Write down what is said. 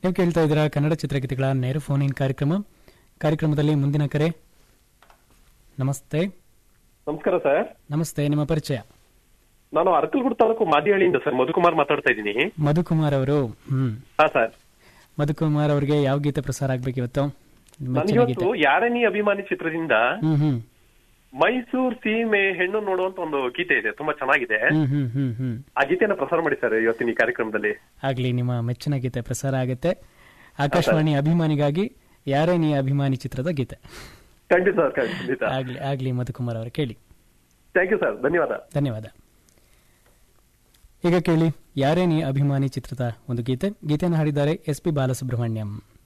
ನೀವು ಕೇಳ್ತಾ ಇದ್ದೀರಾ ಕನ್ನಡ ಚಿತ್ರಗೀತೆಗಳ ನೇರ ಫೋನ್ ಇನ್ ಕಾರ್ಯಕ್ರಮ ಕಾರ್ಯಕ್ರಮದಲ್ಲಿ ಮುಂದಿನ ಕರೆ ನಮಸ್ತೆ ನಮಸ್ಕಾರ ಸರ್ ನಮಸ್ತೆ ನಿಮ್ಮ ಪರಿಚಯ ನಾನು ಅರಕಲ್ಗೂಡು ತಾಲೂಕು ಮಾದಿಹಳ್ಳಿಯಿಂದ ಸರ್ ಮಧುಕುಮಾರ್ ಮಾತಾಡ್ತಾ ಇದ್ದೀನಿ ಮಧುಕುಮಾರ್ ಅವರು ಹ್ಮ್ ಹಾ ಸರ್ ಮಧುಕುಮಾರ್ ಅವರಿಗೆ ಯಾವ ಗೀತೆ ಪ್ರಸಾರ ಆಗ್ಬೇಕು ಇವತ್ತು ಮೆಚ್ಚಿನ ಗೀತೆ ನನಗಿವತ್ತು ಯಾರನಿ ಅಭಿಮಾನಿ ಚಿತ್ರದಿಂದ ಹ್ಮ್ ಹ್ಮ್ ಮೈಸೂರ್ ಸೀಮೆ ಹೆಣ್ಣು ನೋಡುವಂತ ಒಂದು ಗೀತೆ ಇದೆ ತುಂಬಾ ಚೆನ್ನಾಗಿದೆ ಹ್ಮ್ ಹ್ಮ್ ಹ್ಮ್ ಹ್ಮ್ ಆ ಗೀತೆನ ಪ್ರಸಾರ ಮಾಡಿ ಸರ್ ಇವತ್ತಿನ ಈ ಕಾರ್ಯಕ್ರಮದಲ್ಲಿ ಆಗ್ಲಿ ನಿಮ್ಮ ಮೆಚ್ಚಿನ ಗೀತೆ ಪ್ರಸಾರ ಆಗುತ್ತೆ ಆಕಾಶವಾಣಿ ಅಭಿಮಾನಿಗಾಗಿ ಯಾರೇ ನೀ ಅಭಿಮಾನಿ ಚಿತ್ರದ ಗೀತೆ ಖಂಡಿತ ಸರ್ ಖಂಡಿತ ಆಗ್ಲಿ ಆಗ್ಲಿ ಮಧುಕುಮಾರ್ ಅವರು ಕೇಳಿ ಥ್ಯಾಂಕ್ ಯು ಸರ್ ಧನ್ಯವಾದ ಧನ್ಯವಾದ ಈಗ ಕೇಳಿ ಯಾರೇ ನೀ ಅಭಿಮಾನಿ ಚಿತ್ರದ ಒಂದು ಗೀತೆ ಗೀತೆಯನ್ನು ಹಾಡಿದ್ದಾರೆ ಎಸ್ ಪಿ ಬಾಲಸುಬ್ರಹ್ಮಣ್ಯಂ